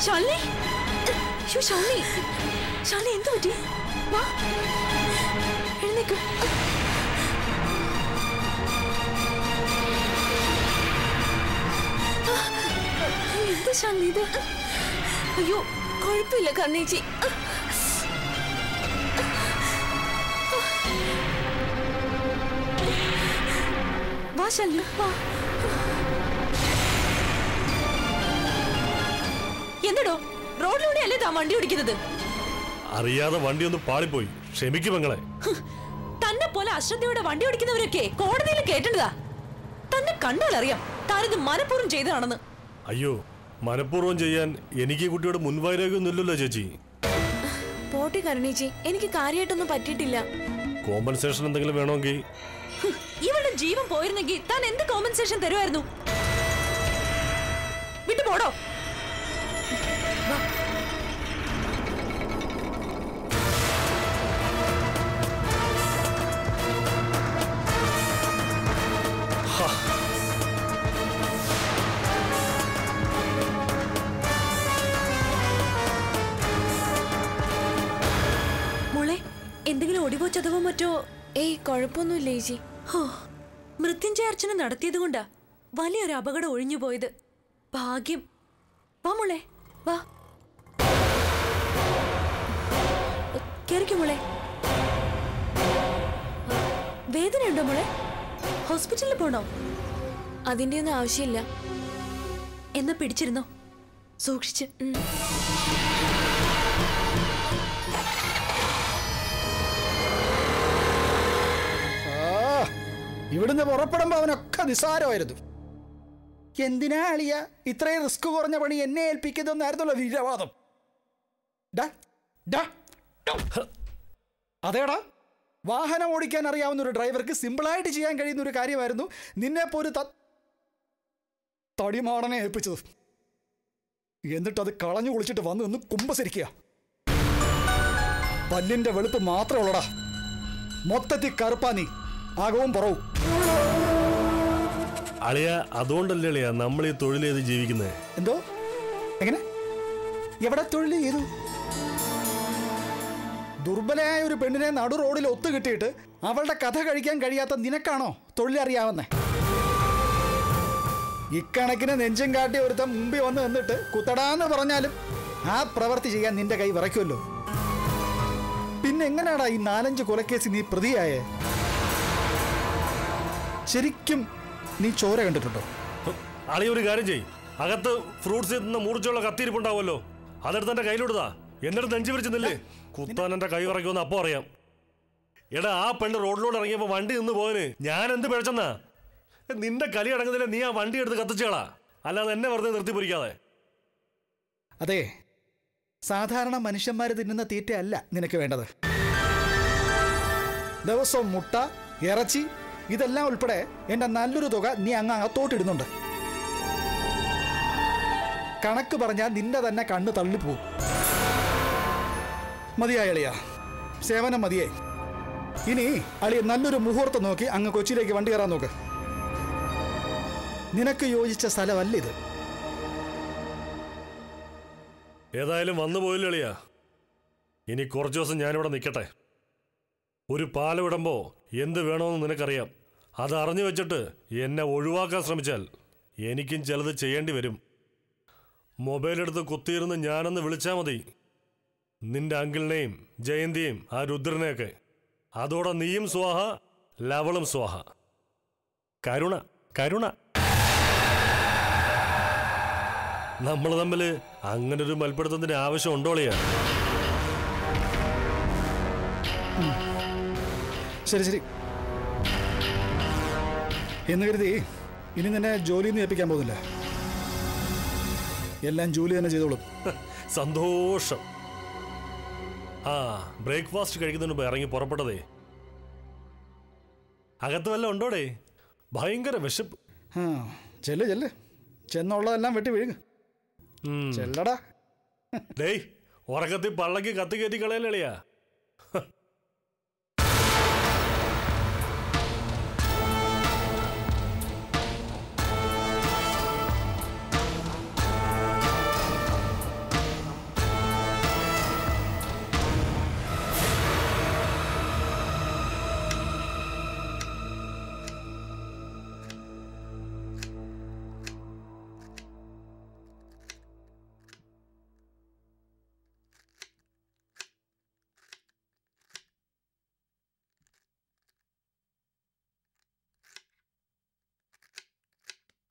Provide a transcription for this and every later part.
ശാലിനി അയ്യോ ശാലിനി ശാലിനി എന്ത് പറ്റി വാ എഴുന്നേക്ക് എന്താ ശാലിനി ഇത് അയ്യോ കുഴപ്പമില്ല കണ്ണേച്ചി വാ ശാലിനി വാ എന്തടോ റോഡിലൂടെ അല്ലേ താൻ വണ്ടി ഓടിക്കുന്നത് അറിയാതെ വണ്ടി ഒന്ന് പാളിപ്പോയി ക്ഷമിക്കും പെങ്ങളെ ഹ്, തന്നെ പോലെ അശ്രദ്ധയോടെ വണ്ടി ഓടിക്കുന്നവരൊക്കെ കോടതിയിൽ കേട്ടതാ തന്നെ കണ്ടാൽ അറിയാം താനിത് മനഃപൂർവ്വം ചെയ്തതാണെന്ന് അയ്യോ മനഃപൂർവ്വം ചെയ്യാൻ എനിക്ക് ഈ കുട്ടിയോട് മുൻവൈരാഗ്യമൊന്നുമില്ലല്ലോ ചേച്ചി പോട്ടെ കരുണേച്ചി എനിക്ക് കാര്യമായിട്ടൊന്നും പറ്റിയിട്ടില്ല കോമ്പൻസേഷൻ എന്തെങ്കിലും വേണമെങ്കിൽ ഹ്, ഇവളുടെ ജീവൻ പോയിരുന്നെങ്കിൽ താൻ എന്ത് കോമ്പൻസേഷൻ തരുമായിരുന്നു വിട്ടു പോടോ മോളെ എന്തെങ്കിലും ഒടിവോ ചതവോ മറ്റോ ഏയ് കുഴപ്പമൊന്നുമില്ല ചേച്ചി ഹോ, മൃത്യുഞ്ജയ അർച്ചന നടത്തിയതുകൊണ്ടാ വലിയൊരു അപകടം ഒഴിഞ്ഞു പോയത് ഭാഗ്യം വാ മോളെ വാ കേറിക്കോ മോളെ വേദനയുണ്ടോ മോളെ ഹോസ്പിറ്റലിൽ പോണോ അതിന്റെ ഒന്നും ആവശ്യമില്ല എന്നാ പിടിച്ചിരുന്നോ സൂക്ഷിച്ച് ആ ഇവിടുന്ന് പുറപ്പെടുമ്പോ അവനൊക്കെ നിസ്സാരമായിരുന്നു എന്തിനാ അളിയ ഇത്രയും റിസ്ക് കുറഞ്ഞ പണി എന്നെ ഏൽപ്പിക്കുന്നതെന്നായിരുന്നല്ലോ വീരവാദം ഡാ, ഡാ, ഡോ. അതേടാ വാഹനം ഓടിക്കാൻ അറിയാവുന്ന ഒരു ഡ്രൈവർക്ക് സിമ്പിളായിട്ട് ചെയ്യാൻ കഴിയുന്ന ഒരു കാര്യമായിരുന്നു നിന്നെ ഒരു ത തടിമാടനെ ഏൽപ്പിച്ചത് എന്നിട്ടത് കളഞ്ഞു കുളിച്ചിട്ട് വന്ന് നിന്ന് കുമ്പസരിക്കുക പല്ലിന്റെ വെളുപ്പ് മാത്രമേ ഉള്ളടാ മൊത്തത്തിൽ കറുപ്പാ നീ ആകവും പുറവും അളിയ അതുകൊണ്ടല്ലേ അളിയ നമ്മൾ ഈ തൊഴിൽ ചെയ്ത് ജീവിക്കുന്നത് എന്തോ എങ്ങനെ എവിടെ തൊഴിൽ ചെയ്തു ദുർബലയായ ഒരു പെണ്ണിനെ നടു റോഡിൽ ഒത്തു കിട്ടിയിട്ട് അവളുടെ കഥ കഴിക്കാൻ കഴിയാത്ത നിനക്കാണോ തൊഴിലറിയാവുന്നേ ഇക്കണക്കിന് നെഞ്ചും കാട്ടി ഒരുത്തൻ മുമ്പിൽ വന്ന് നിന്നിട്ട് കുത്തടാന്ന് പറഞ്ഞാലും ആ പ്രവൃത്തി ചെയ്യാൻ നിന്റെ കൈ വിറയ്ക്കുമല്ലോ പിന്നെ എങ്ങനെയാടാ ഈ നാലഞ്ച് കൊലക്കേസ് നീ പ്രതിയായേ ശരിക്കും നീ ചോര കണ്ടിട്ടുണ്ടോ അളിയ ഒരു കാര്യം ചെയ് അകത്ത് ഫ്രൂട്ട്സ് എത്തുന്ന മൂർച്ചയുള്ള കത്തിരിപ്പുണ്ടാവുമല്ലോ അതെടുത്ത് എന്റെ കയ്യിലോടുതാ എന്നിട്ട് നെഞ്ചു പിടിച്ച് നില്ലേ കുത്താൻ എന്റെ കൈ ഇറക്കുമെന്ന് അപ്പോ അറിയാം എടാ ആ പെണ്ണ് റോഡിലൂടെ ഇറങ്ങിയപ്പോ വണ്ടി നിന്ന് പോയന് ഞാൻ എന്ത് പിഴച്ചെന്നാ നിന്റെ കലി അടങ്ങുന്നില്ല നീ ആ വണ്ടി എടുത്ത് കത്തിച്ചേളാ അല്ലാതെ എന്നെ വെറുതെ നിർത്തി പൊരിക്കാതെ അതെ സാധാരണ മനുഷ്യന്മാർ തിന്നുന്ന തീറ്റയല്ല നിനക്ക് വേണ്ടത് ദിവസവും മുട്ട ഇറച്ചി ഇതെല്ലാം ഉൾപ്പെടെ എൻ്റെ നല്ലൊരു തുക നീ അങ്ങ് അകത്തോട്ടിടുന്നുണ്ട് കണക്ക് പറഞ്ഞാൽ നിന്റെ തന്നെ കണ്ണ് തള്ളിപ്പോവും മതിയായി അളിയ സേവനം മതിയായി ഇനി അളിയ നല്ലൊരു മുഹൂർത്തം നോക്കി അങ്ങ് കൊച്ചിയിലേക്ക് വണ്ടി കയറാൻ നോക്ക് നിനക്ക് യോജിച്ച സ്ഥലമല്ല ഇത് ഏതായാലും വന്നു പോയില്ല അളിയ ഇനി കുറച്ച് ദിവസം ഞാനിവിടെ നിൽക്കട്ടെ ഒരു പാലം ഇടുമ്പോൾ എന്ത് വേണമെന്ന് നിനക്കറിയാം അത് അറിഞ്ഞു വെച്ചിട്ട് എന്നെ ഒഴിവാക്കാൻ ശ്രമിച്ചാൽ എനിക്കും ചിലത് ചെയ്യേണ്ടി വരും മൊബൈൽ എടുത്ത് കുത്തിയിരുന്ന് ഞാനൊന്ന് വിളിച്ചാൽ മതി നിന്റെ അങ്കിളിനെയും ജയന്തിയും ആ രുദ്രനെയൊക്കെ അതോടെ നീയും സ്വാഹ ലവളും സ്വാഹ കരുണ കരുണ നമ്മൾ തമ്മിൽ അങ്ങനെ ഒരു മൽപ്പിടുത്തത്തിന് ആവശ്യം ഉണ്ടോളിയാ ശരി ശരി എന്ന് കരുതി ഇനി നിന്നെ ജോലിയിൽ നിന്ന് ഏൽപ്പിക്കാൻ പോകുന്നില്ല എല്ലാം ജോലി തന്നെ ചെയ്തോളും സന്തോഷം ആ ബ്രേക്ക്ഫാസ്റ്റ് കഴിക്കുന്നതിന് മുമ്പ് ഇറങ്ങി പുറപ്പെട്ടതേ അകത്ത് വല്ല ഉണ്ടോടേ ഭയങ്കര വിശപ്പ് ആ ചെല്ല് ചെല്ല് ചെന്നുള്ളതെല്ലാം വെട്ടി വീഴുക ഉം. ചെല്ലടാ ഡേയ് ഉറക്കത്തിൽ പള്ളക്ക് കത്തി കയറ്റി കളയലളിയാ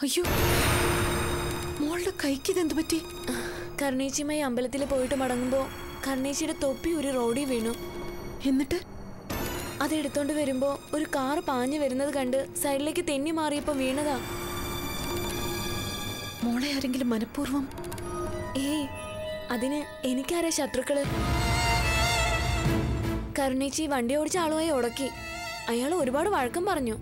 അയ്യോ മോളുടെ കൈക്ക് ഇതെന്ത് പറ്റി കർണേച്ചിയുമായി അമ്പലത്തിൽ പോയിട്ട് മടങ്ങുമ്പോൾ കർണേച്ചിയുടെ തൊപ്പി ഒരു റോഡിൽ വീണു എന്നിട്ട് അത് എടുത്തോണ്ട് വരുമ്പോ ഒരു കാറ് പാഞ്ഞു വരുന്നത് കണ്ട് സൈഡിലേക്ക് തെന്നി മാറിയപ്പോ വീണതാ മോളെ ആരെങ്കിലും മനഃപൂർവ്വം ഏയ് അതിന് എനിക്കാരാ ശത്രുക്കള് കരുണേച്ചി വണ്ടി ഓടിച്ച ആളുമായി ഉടക്കി അയാൾ ഒരുപാട് വഴക്കം പറഞ്ഞു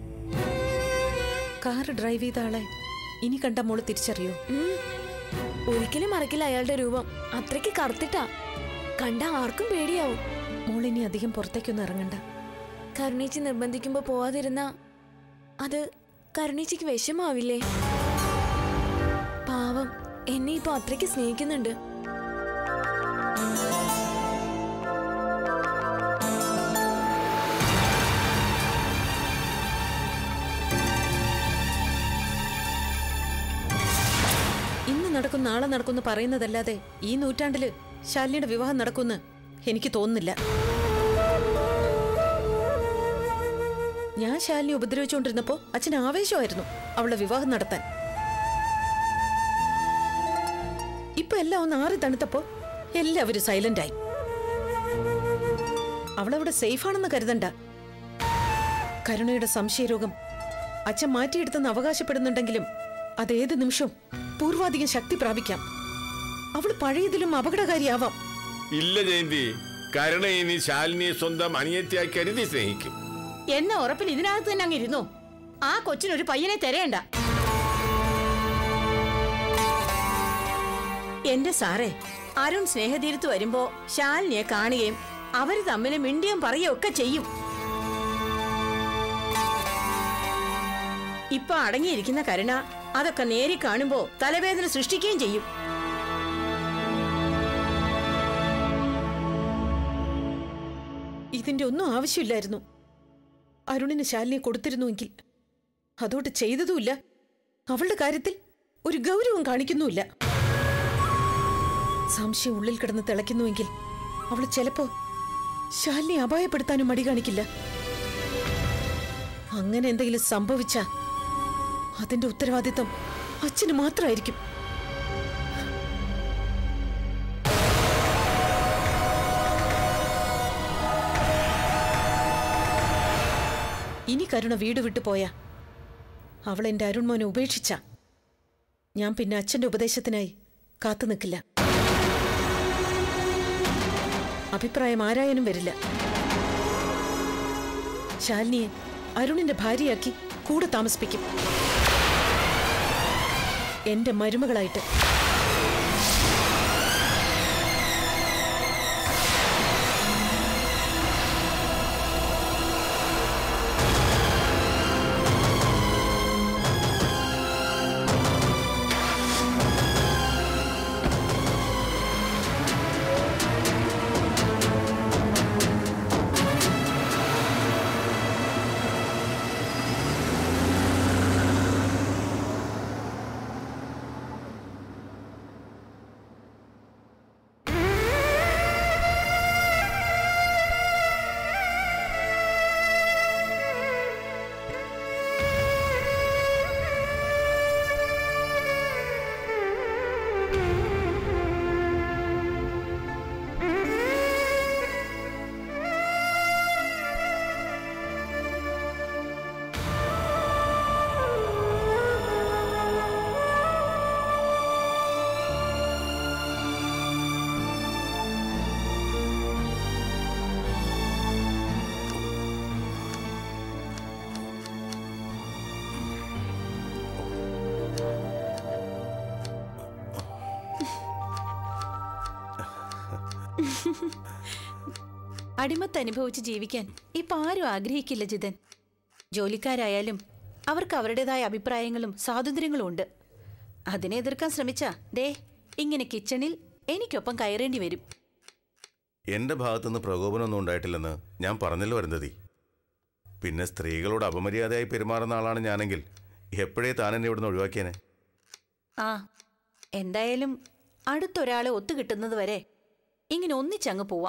കാർ ഡ്രൈവ് ചെയ്ത ആളെ ഇനി കണ്ട മോള് തിരിച്ചറിയോ ഉം. ഒരിക്കലും മറക്കില്ല അയാളുടെ രൂപം അത്രയ്ക്ക് കറുത്തിട്ടാ കണ്ട ആർക്കും പേടിയാവും മോളിനി അധികം പുറത്തേക്കൊന്നും ഇറങ്ങണ്ട കരുണേച്ചി നിർബന്ധിക്കുമ്പോ പോവാതിരുന്ന അത് കരുണേച്ചിക്ക് വിഷമാവില്ലേ പാവം എന്നെ ഇപ്പൊ അത്രയ്ക്ക് സ്നേഹിക്കുന്നുണ്ട് ഇന്ന് നടക്കും നാളെ നടക്കും പറയുന്നതല്ലാതെ ഈ നൂറ്റാണ്ടില് ശാലിനിയുടെ വിവാഹം നടക്കുമെന്ന് എനിക്ക് തോന്നുന്നില്ല ഞാൻ ശാലിനി ഉപദ്രവിച്ചുകൊണ്ടിരുന്നപ്പോ അച്ഛൻ ആവേശമായിരുന്നു അവളുടെ വിവാഹം നടത്താൻ ഇപ്പൊ എല്ലാം ഒന്ന് ആറി തണുത്തപ്പോ എല്ലാവരും സൈലന്റ് ആയി അവളവിടെ സേഫാണെന്ന് കരുതണ്ട കരുണയുടെ സംശയരോഗം അച്ഛൻ മാറ്റിയെടുത്തെന്ന് അവകാശപ്പെടുന്നുണ്ടെങ്കിലും അതേത് നിമിഷവും പൂർവാധികം ശക്തി പ്രാപിക്കാം അവൾ പഴയതിലും അപകടകാരിയാവാം ഇല്ല ജയന്തി കരുണ ഇനി ശാലിനിയെ സ്വന്തം അനിയത്തിയായി കരുതി സ്നേഹിക്കും എന്ന ഉറപ്പിൽ ഇതിനകത്ത് തന്നെ അങ്ങ് ഇരുന്നു ആ കൊച്ചിനൊരു പയ്യനെ തിരയണ്ട എന്റെ സാറേ അരുൺ സ്നേഹതീരത്ത് വരുമ്പോ ശാലിനിയെ കാണുകയും അവര് തമ്മിൽ മിണ്ടിയും പറയുകയും ഒക്കെ ചെയ്യും ഇപ്പൊ അടങ്ങിയിരിക്കുന്ന കരുണ അതൊക്കെ നേരി കാണുമ്പോ തലവേദന സൃഷ്ടിക്കുകയും ചെയ്യും ഇതിന്റെ ഒന്നും ആവശ്യമില്ലായിരുന്നു അരുണിന് ശാലിനിയെ കൊടുത്തിരുന്നുവെങ്കിൽ അതോട്ട് ചെയ്തതുമില്ല അവളുടെ കാര്യത്തിൽ ഒരു ഗൗരവം കാണിക്കുന്നുമില്ല സംശയം ഉള്ളിൽ കിടന്ന് തിളയ്ക്കുന്നുവെങ്കിൽ അവൾ ചിലപ്പോ ശാലിനെ അപായപ്പെടുത്താനും മടി കാണിക്കില്ല അങ്ങനെ എന്തെങ്കിലും സംഭവിച്ച അതിന്റെ ഉത്തരവാദിത്തം അച്ഛന് മാത്രമായിരിക്കും ഇനി കരുണ വീട് വിട്ടു പോയാ അവൾ എന്റെ അരുൺമോനെ ഉപേക്ഷിച്ച ഞാൻ പിന്നെ അച്ഛന്റെ ഉപദേശത്തിനായി കാത്തു നിൽക്കില്ല അഭിപ്രായം ആരായാനും വരില്ല ശാലിനിയെ അരുണിന്റെ ഭാര്യയാക്കി കൂടെ താമസിപ്പിക്കും എന്റെ മരുമകളായിട്ട് അടിമത്ത് അനുഭവിച്ച് ജീവിക്കാൻ ഇപ്പൊ ആരും ആഗ്രഹിക്കില്ല ജിതൻ ജോലിക്കാരായാലും അവർക്ക് അവരുടേതായ അഭിപ്രായങ്ങളും സ്വാതന്ത്ര്യങ്ങളും ഉണ്ട് അതിനെ എതിർക്കാൻ ശ്രമിച്ചാ ദേ ഇങ്ങനെ കിച്ചണിൽ എനിക്കൊപ്പം കയറേണ്ടി വരും എന്റെ ഭാഗത്തുനിന്ന് പ്രകോപനമൊന്നും ഉണ്ടായിട്ടില്ലെന്ന് ഞാൻ പറഞ്ഞല്ലോ വരുന്നതി പിന്നെ സ്ത്രീകളോട് അപമര്യാദയായി പെരുമാറുന്ന ആളാണ് ഞാനെങ്കിൽ എപ്പോഴേ താൻ എന്നെ ഇവിടുന്ന് ഒഴിവാക്കിയേനെ ആ എന്തായാലും അടുത്തൊരാളെ ഒത്തുകിട്ടുന്നത് വരെ ഇങ്ങനെ ഒന്നിച്ചങ്ങ് പോവാം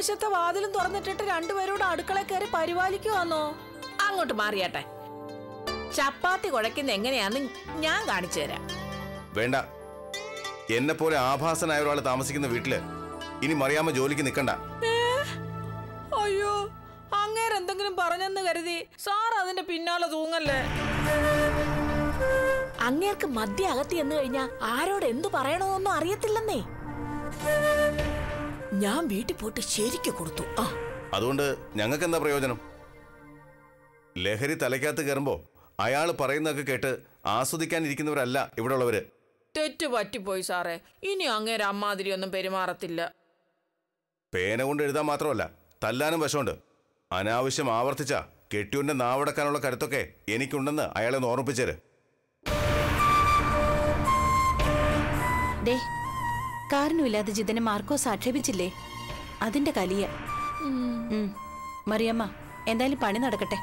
പുറകുവശത്തെ വാതിലും തുറന്നിട്ടിട്ട് രണ്ടുപേരോട് അടുക്കള കയറി പരിപാലിക്കുവാന്നോ അങ്ങോട്ട് മാറിയാട്ടെ ചപ്പാത്തി കുഴക്കുന്ന എങ്ങനെയാന്ന് ഞാൻ കാണിച്ചു തരാം വേണ്ട എന്നെ പോലെ ആഭാസനായ ഒരാൾ താമസിക്കുന്ന വീട്ടില് ഇനി മറിയാമ്മ ജോലിക്ക് നിൽക്കണ്ട അയ്യോ അങ്ങേരെന്തെങ്കിലും പറഞ്ഞെന്ന് കരുതി സാർ അതിന്റെ പിന്നാലെ തൂങ്ങല്ലേ അങ്ങേർക്ക് മദ്യ അകത്തി എന്ന് കഴിഞ്ഞാ ആരോട് എന്തു പറയണമെന്നൊന്നും അറിയത്തില്ലെന്നേ ഞാൻ വീട്ടിൽ പോയിട്ട് ശരിക്ക് കൊടുത്തു ആ അതുകൊണ്ട് ഞങ്ങൾക്ക് എന്താ പ്രയോജനം ലഹരി തലയ്ക്കകത്ത് കയറുമ്പോൾ അയാൾ പറയുന്നതൊക്കെ കേട്ട് ആസ്വദിക്കാനിരിക്കുന്നവരല്ല ഇവിടെ ഉള്ളവര് തെറ്റ് പറ്റിപ്പോയി സാറേ ഇനി അങ്ങേര് അമ്മാതിരി ഒന്നും പെരുമാറത്തില്ല പേന കൊണ്ട് എഴുതാൻ മാത്രമല്ല തല്ലാനും വശമുണ്ട് അനാവശ്യം ആവർത്തിച്ച കെട്ടിയുന്റെ നാവടക്കാനുള്ള കരുത്തൊക്കെ എനിക്കുണ്ടെന്ന് അയാളെ ഒന്ന് ഓർമ്മിപ്പിച്ചേര് ദേ കാരണമില്ലാതെ ജിതനെ മാർക്കോസ് ആക്ഷേപിച്ചില്ലേ അതിന്റെ കലിയ ഉം. മറിയമ്മ എന്തായാലും പണി നടക്കട്ടെ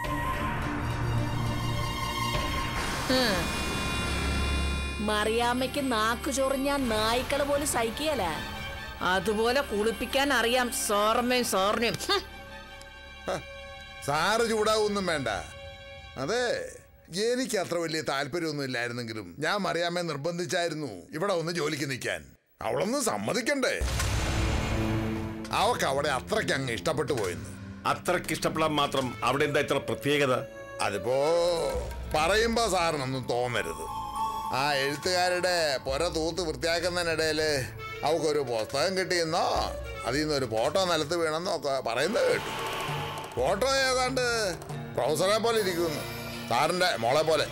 മറിയാമ്മയ്ക്ക് നാക്കു ചൊറിഞ്ഞാൻ നായ്ക്കള് പോലും സഹിക്കുകയല്ല അതുപോലെ കുളിപ്പിക്കാൻ അറിയാം സോറമ്മയും സോറിനെയും ഹും. സാറ് ചൂടാവൊന്നും വേണ്ട അതെ എനിക്ക് അത്ര വലിയ താല്പര്യമൊന്നും ഇല്ലായിരുന്നെങ്കിലും ഞാൻ മറിയാമ്മയെ നിർബന്ധിച്ചായിരുന്നു ഇവിടെ ഒന്ന് ജോലിക്ക് നിൽക്കാൻ അവളൊന്ന് സമ്മതിക്കണ്ടേ അവക്ക് അവിടെ അത്രയ്ക്ക് അങ്ങ് ഇഷ്ടപ്പെട്ടു പോയെന്ന് അത്രയ്ക്ക് ഇഷ്ടപ്പെടാൻ മാത്രം അവിടെ എന്താ ഇത്ര പ്രത്യേകത അതിപ്പോ പറയുമ്പോ സാറിനൊന്നും തോന്നരുത് ആ എഴുത്തുകാരുടെ പുര തൂത്ത് വൃത്തിയാക്കുന്നതിനിടയില് അവക്കൊരു പുസ്തകം കിട്ടിയെന്നോ അതിൽ നിന്ന് ഒരു ഫോട്ടോ നിലത്ത് വീണെന്നോ ഒക്കെ പറയുന്നത് കേട്ടു ഫോട്ടോ ഏതാണ്ട് പ്രൊഫസറെ പോലെ ഇരിക്കുന്നു സാറിന്റെ മോളെ പോലെ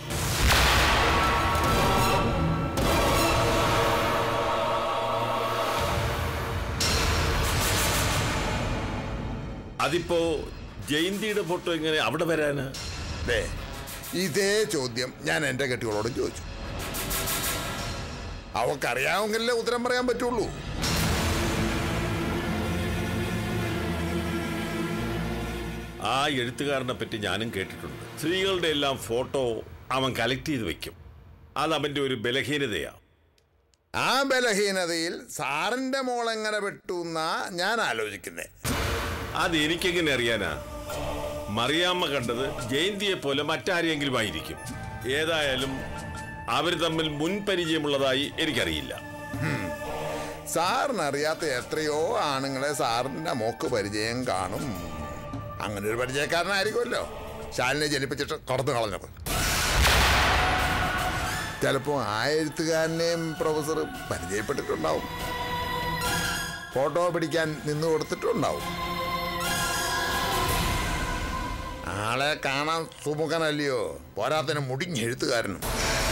അതിപ്പോ ജയന്തിയുടെ ഫോട്ടോ എങ്ങനെ അവിടെ വരാന് ദേ ഇതേ ചോദ്യം ഞാൻ എൻ്റെ കെട്ടികളോടും ചോദിച്ചു അവക്കറിയാമെങ്കിലേ ഉത്തരം പറയാൻ പറ്റുള്ളൂ ആ എഴുത്തുകാരനെ പറ്റി ഞാനും കേട്ടിട്ടുണ്ട് സ്ത്രീകളുടെ എല്ലാം ഫോട്ടോ അവൻ കളക്ട് ചെയ്ത് വെക്കും അത് അവന്റെ ഒരു ബലഹീനതയാ ആ ബലഹീനതയിൽ സാറിന്റെ മോൾ എങ്ങനെ പെട്ടു എന്നാ ഞാൻ ആലോചിക്കുന്നേ അത് എനിക്കെങ്ങനെ അറിയാനാ മറിയാമ്മ കണ്ടത് ജയന്തിയെ പോലെ മറ്റാരെങ്കിലും ആയിരിക്കും ഏതായാലും അവർ തമ്മിൽ മുൻപരിചയമുള്ളതായി എനിക്കറിയില്ല സാറിന് അറിയാത്ത എത്രയോ ആണുങ്ങളെ സാറിന്റെ മോക്ക് പരിചയം കാണും അങ്ങനെ ഒരു പരിചയക്കാരനായിരിക്കുമല്ലോ ശാലിനെ ജനിപ്പിച്ചിട്ട് കടന്നു കളഞ്ഞത് ചിലപ്പോ ആ എഴുത്തുകാരനെയും പ്രൊഫസർ പരിചയപ്പെട്ടിട്ടുണ്ടാവും ഫോട്ടോ പിടിക്കാൻ നിന്ന് കൊടുത്തിട്ടുണ്ടാവും ആളെ കാണാൻ സുമുഖനല്ലയോ പോരാത്തിന് മുടിഞ്ഞ എഴുത്തുകാരനും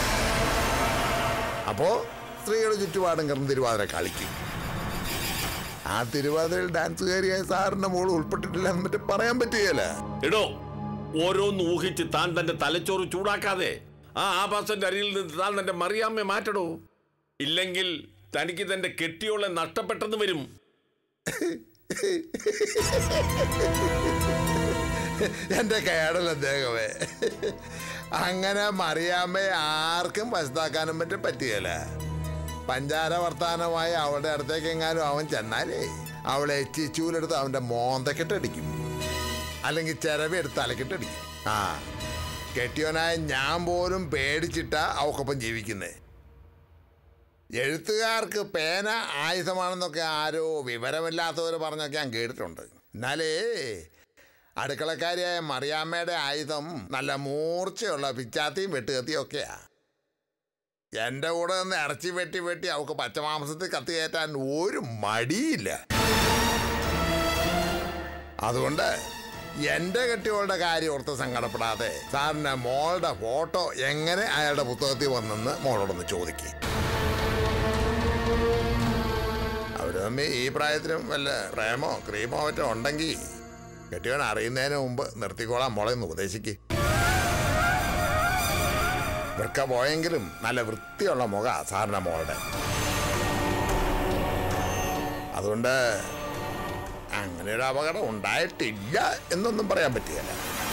അപ്പോ സ്ത്രീകൾ ചുറ്റുപാടും കിടന്ന് തിരുവാതിര കളിക്കും ആ തിരുവാതിരയിൽ ഡാൻസുകാരിയായ സാറിന്റെ മോള് ഉൾപ്പെട്ടിട്ടില്ല എന്ന് മറ്റും പറയാൻ പറ്റുകയല്ല എടോ ഓരോന്ന് ഊഹിച്ച് താൻ തന്റെ തലച്ചോറ് ചൂടാക്കാതെ ആ ആഭാസന്റെ അരിയിൽ നിന്ന് താൻ തന്റെ മറിയാമ്മയെ മാറ്റടോ ഇല്ലെങ്കിൽ തനിക്ക് തന്റെ കെട്ടിയോളെ നഷ്ടപ്പെട്ടെന്ന് വരും എന്റെ കേടൽ അദ്ദേഹമേ അങ്ങനെ മറിയാമ്മയെ ആർക്കും വശത്താക്കാനും പറ്റും പറ്റുകയില്ല പഞ്ചാര വർത്താനമായി അവളുടെ അടുത്തേക്ക് എങ്ങാനും അവൻ ചെന്നാലേ അവളെ ചിച്ചൂലെടുത്ത് അവന്റെ മോന്തക്കെട്ടടിക്കും അല്ലെങ്കിൽ ചിരവെടുത്ത് തലക്കെട്ടടിക്കും ആ കെട്ടിയോനായ ഞാൻ പോലും പേടിച്ചിട്ട അവക്കൊപ്പം ജീവിക്കുന്നേ എഴുത്തുകാർക്ക് പേന ആയുധമാണെന്നൊക്കെ ആരോ വിവരമില്ലാത്തവർ പറഞ്ഞൊക്കെ ഞാൻ കേട്ടിട്ടുണ്ട് എന്നാലേ അടുക്കളക്കാരിയായ മറിയാമ്മയുടെ ആയുധം നല്ല മൂർച്ചയുള്ള പിച്ചാത്തിയും വെട്ടുകത്തിയും ഒക്കെയാ എൻ്റെ കൂടെ നിന്ന് ഇറച്ചി വെട്ടി വെട്ടി അവൾക്ക് പച്ചമാംസത്തിൽ കത്തി കയറ്റാൻ ഒരു മടിയില്ല അതുകൊണ്ട് എൻ്റെ കെട്ടിയോളുടെ കാര്യം ഓർത്ത് സങ്കടപ്പെടാതെ സാറിൻ്റെ മോളുടെ ഫോട്ടോ എങ്ങനെ അയാളുടെ പുസ്തകത്തിൽ വന്നെന്ന് മോളോടൊന്ന് ചോദിക്കും അവര് തമ്മിൽ ഈ പ്രായത്തിലും വല്ല പ്രേമോ ക്രീമോ മറ്റോ ഉണ്ടെങ്കിൽ കെട്ടിയവൻ അറിയുന്നതിന് മുമ്പ് നിർത്തിക്കോളാം മോളെ ഒന്ന് ഉപദേശിക്ക് വൃക്ക പോയെങ്കിലും നല്ല വൃത്തിയുള്ള മുഖ സാറിന്റെ മോളുടെ അതുകൊണ്ട് അങ്ങനെ ഒരു അപകടം ഉണ്ടായിട്ടില്ല എന്നൊന്നും പറയാൻ പറ്റുകയില്ല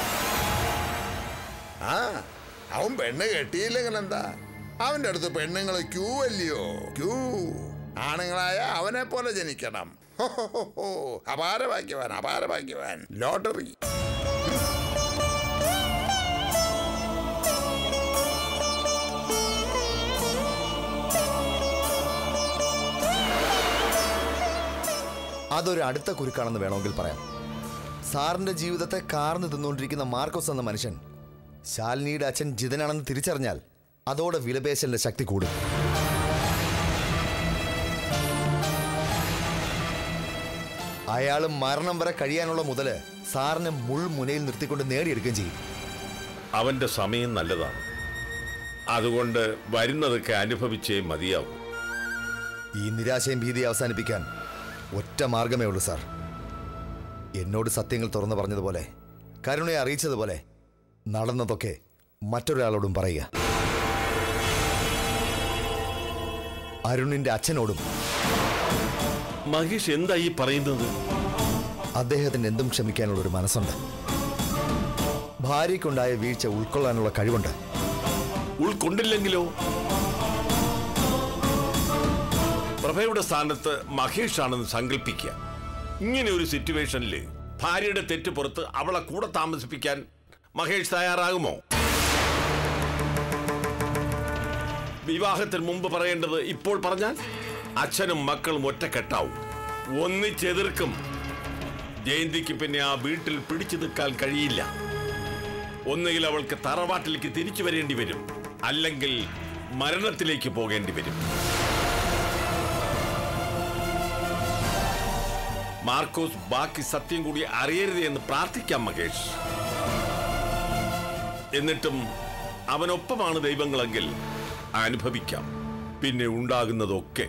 ആ അവൻ പെണ്ണ് കെട്ടിയില്ലെങ്കിൽ എന്താ അവന്റെ അടുത്ത് പെണ്ണുങ്ങൾ ക്യൂ അല്ലയോ ക്യൂ ആണുങ്ങളായ അവനെ പോലെ ജനിക്കണം ഹോ, ഹോ, ഹോ, ഹോ. അപാരഭാഗ്യവാൻ അപാരഭാഗ്യവാൻ ലോട്ടറി അതൊരു അടുത്ത കുരുക്കാണെന്ന് വേണമെങ്കിൽ പറയാം സാറിന്റെ ജീവിതത്തെ കാർന്നു തിന്നുകൊണ്ടിരിക്കുന്ന മാർക്കോസ് എന്ന മനുഷ്യൻ ശാലിനിയുടെ അച്ഛൻ ജിതനാണെന്ന് തിരിച്ചറിഞ്ഞാൽ അതോടെ വിലപേശലിന്റെ ശക്തി കൂടും അയാൾ മരണം വരെ കഴിയാനുള്ള മുതല് സാറിനെ മുൾമുനയിൽ നിർത്തിക്കൊണ്ട് നേടിയെടുക്കുകയും ചെയ്യും അവന്റെ സമയം നല്ലതാണ് അതുകൊണ്ട് വരുന്നതൊക്കെ അനുഭവിച്ചേ മതിയാവൂ ഈ നിരാശയും ഭീതി അവസാനിപ്പിക്കാൻ ഒറ്റ മാർഗമേ ഉള്ളൂ സാർ എന്നോട് സത്യങ്ങൾ തുറന്നു പറഞ്ഞതുപോലെ കരുണയെ അറിയിച്ചതുപോലെ നടന്നതൊക്കെ മറ്റൊരാളോടും പറയുക അരുണിന്റെ അച്ഛനോടും മഹേഷ് എന്താ ഈ പറയുന്നത് അദ്ദേഹത്തിന് എന്തും ക്ഷമിക്കാനുള്ള ഒരു മനസ്സുണ്ട് ഭാര്യയ്ക്കുണ്ടായ വീഴ്ച ഉൾക്കൊള്ളാനുള്ള കഴിവുണ്ട് ഉൾക്കൊണ്ടില്ലെങ്കിലോ പ്രഭയുടെ സ്ഥാനത്ത് മഹേഷ് ആണെന്ന് സങ്കല്പിക്കുക ഇങ്ങനെ ഒരു സിറ്റുവേഷനിൽ ഭാര്യയുടെ തെറ്റ് പുറത്ത് അവളെ കൂടെ താമസിപ്പിക്കാൻ മഹേഷ് തയ്യാറാകുമോ വിവാഹത്തിന് മുമ്പ് പറയേണ്ടത് ഇപ്പോൾ പറഞ്ഞാൽ അച്ഛനും മക്കളും ഒറ്റക്കെട്ടാവും ഒന്നിച്ചെതിർക്കും ജയന്തിക്ക് പിന്നെ ആ വീട്ടിൽ പിടിച്ചു നിൽക്കാൻ കഴിയില്ല ഒന്നുകിൽ അവൾക്ക് തറവാട്ടിലേക്ക് തിരിച്ചു വരേണ്ടി വരും അല്ലെങ്കിൽ മരണത്തിലേക്ക് പോകേണ്ടി വരും മാർക്കോസ് ബാക്കി സത്യം കൂടി അറിയരുത് എന്ന് പ്രാർത്ഥിക്കാം മകേഷ് എന്നിട്ടും അവനൊപ്പമാണ് ദൈവങ്ങളെങ്കിൽ അനുഭവിക്കാം പിന്നെ ഉണ്ടാകുന്നതൊക്കെ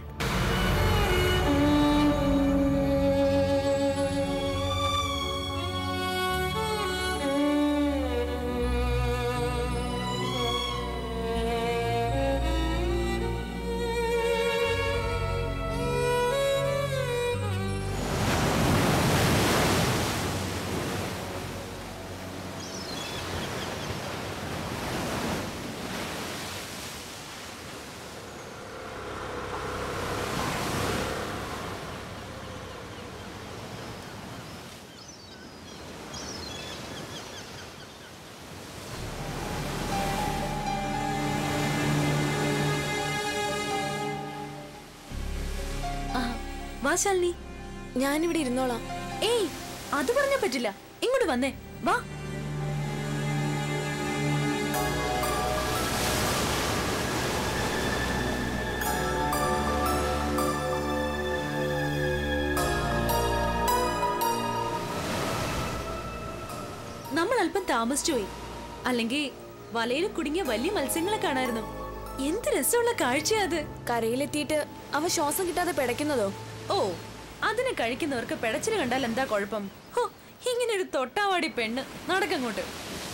വാ ശാലിനി ഞാനിവിടെ ഇരുന്നോളാം ഏയ് അത് പറഞ്ഞാ പറ്റില്ല ഇങ്ങോട്ട് വന്നേ വാ നമ്മൾ അല്പം താമസിച്ചു പോയി അല്ലെങ്കിൽ വലയിൽ കുടുങ്ങിയ വലിയ മത്സ്യങ്ങളെ കാണായിരുന്നു എന്ത് രസമുള്ള കാഴ്ചയാ അത് കരയിലെത്തിയിട്ട് അവ ശ്വാസം കിട്ടാതെ പിടയ്ക്കുന്നതോ ഓ അതിനെ കഴിക്കുന്നവർക്ക് പിടച്ചിന് കണ്ടാൽ എന്താ കുഴപ്പം ഹോ ഇങ്ങനെ ഒരു തൊട്ടാവാടി പെണ്ണ് നടക്കങ്ങോട്ട്